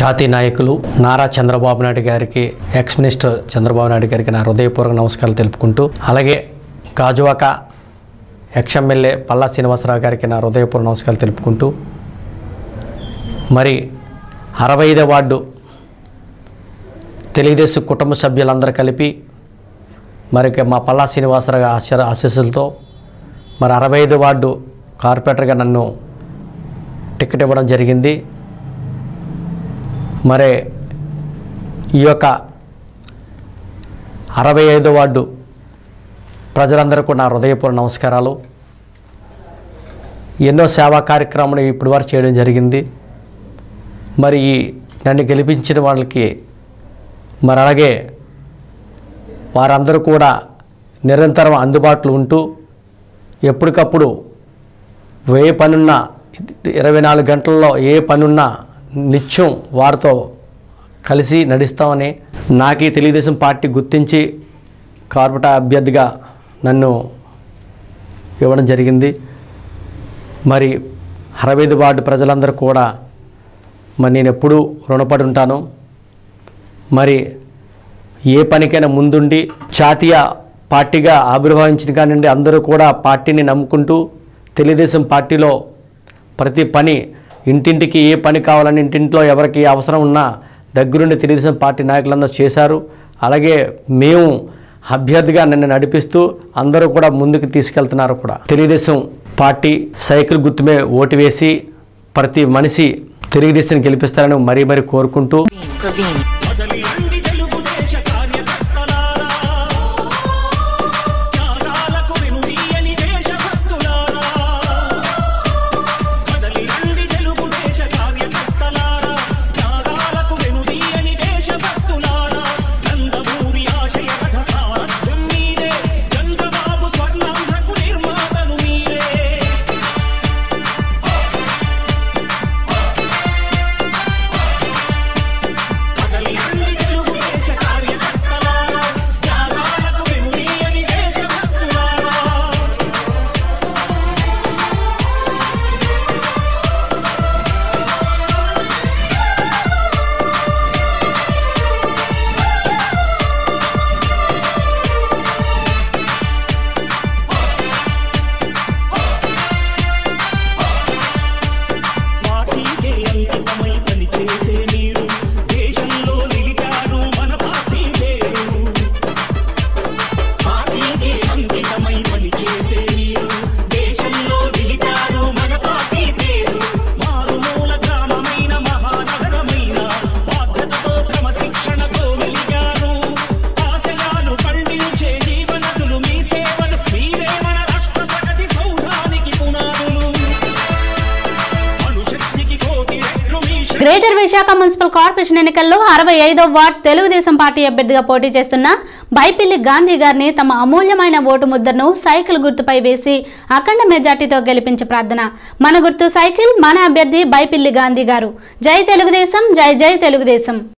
జాతీయ నాయకులు నారా చంద్రబాబు నాయుడు గారికి ఎక్స్ మినిస్టర్ చంద్రబాబు నాయుడు గారికి నా హృదయపూర్వక నమస్కారాలు తెలుపుకుంటూ అలాగే గాజువాక ఎక్స్ ఎమ్మెల్యే పల్లా శ్రీనివాసరావు గారికి నా హృదయపూర్వక నమస్కారాలు తెలుపుకుంటూ మరి అరవై ఐదో వార్డు తెలుగుదేశం కుటుంబ సభ్యులందరూ కలిపి మరి ఇక మా పల్లా శ్రీనివాసరావు గారి ఆశ ఆశీస్సులతో మరి అరవై ఐదు వార్డు కార్పొరేటర్గా నన్ను టికెట్ ఇవ్వడం జరిగింది మరి ఈ యొక్క అరవై ఐదో వార్డు ప్రజలందరికీ నా హృదయపూర్వ నమస్కారాలు ఎన్నో సేవా కార్యక్రమాలు ఇప్పటి వరకు చేయడం జరిగింది మరి ఈ నన్ను గెలిపించిన వాళ్ళకి మరి అలాగే వారందరూ కూడా నిరంతరం అందుబాటులో ఉంటూ ఎప్పటికప్పుడు ఏ పనున్నా ఇరవై నాలుగు గంటల్లో ఏ పనున్నా నిత్యం వారితో కలిసి నడుస్తామని నాకు ఈ తెలుగుదేశం పార్టీ గుర్తించి కార్పొరేటర్ అభ్యర్థిగా నన్ను ఇవ్వడం జరిగింది మరి అరవై ఐదు వార్డు ప్రజలందరూ కూడా మరి నేను ఎప్పుడూ రుణపడి ఉంటాను మరి ఏ పనికైనా ముందుండి జాతీయ పార్టీగా ఆవిర్భవించిన కానివ్వండి అందరూ కూడా పార్టీని నమ్ముకుంటూ తెలుగుదేశం పార్టీలో ప్రతి పని ఇంటింటికి ఏ పని కావాలని ఇంటింట్లో ఎవరికి ఏ అవసరం ఉన్నా దగ్గరుండి తెలుగుదేశం పార్టీ నాయకులందరూ చేశారు అలాగే మేము అభ్యర్థిగా నన్ను నడిపిస్తూ అందరూ కూడా ముందుకు తీసుకెళ్తున్నారు కూడా తెలుగుదేశం పార్టీ సైకిల్ గుర్తుమే ఓటు వేసి ప్రతి మనిషి తెలుగుదేశం గెలిపిస్తారని మరీ మరీ కోరుకుంటూ Praveen. కదలి రండి తెలుగుదేశ కార్యకర్తలారా త్యాగాలకు వెనుదీయని దేశభక్తులారా కదలి రండి తెలుగుదేశ కార్యకర్తలారా త్యాగాలకు వెనుదీయని దేశభక్తులారా నందమూరి ఆశయ రథ సారథ్యం మీరే చంద్రబాబు స్వర్ణాంధ్రకు నిర్మాతలు మీరే కదలి రండి తెలుగుదేశ కార్యకర్తలారా త్యాగాలకు వెనుదీయని దేశభక్తులారా పార్టీకే అంకితమై పనిచేసే మీరు దేశంలో నిలిపారు మన పార్టీ పేరు పార్టీకే అంకితమై పనిచేసే మీరు దేశంలో నిలిపారు మన పార్టీ పేరు మారుమూల గ్రామమైన మహానగరమైన బాధ్యతతో క్రమశిక్షణతో వెలిగారు ఆశయాలు పండించే జీవనదులు మీ సేవలు మీరే మన రాష్ట్ర ప్రగతి సౌధానికి పునాదులు అణుశక్తికి కోటి రెట్లు మీ గ్రేటర్ విశాఖ మున్సిపల్ కార్పొరేషన్ ఎన్నికల్లో అరవై ఐదో వార్డ్ తెలుగుదేశం పార్టీ అభ్యర్థిగా పోటీ చేస్తున్న బైపిల్లి గాంధీ గారిని తమ అమూల్యమైన ఓటు ముద్రను సైకిల్ గుర్తుపై వేసి అఖండ మెజార్టీతో గెలిపించే ప్రార్థన మన గుర్తు సైకిల్ మన అభ్యర్థి బైపిల్లి గాంధీ గారు జై తెలుగుదేశం జై జై తెలుగుదేశం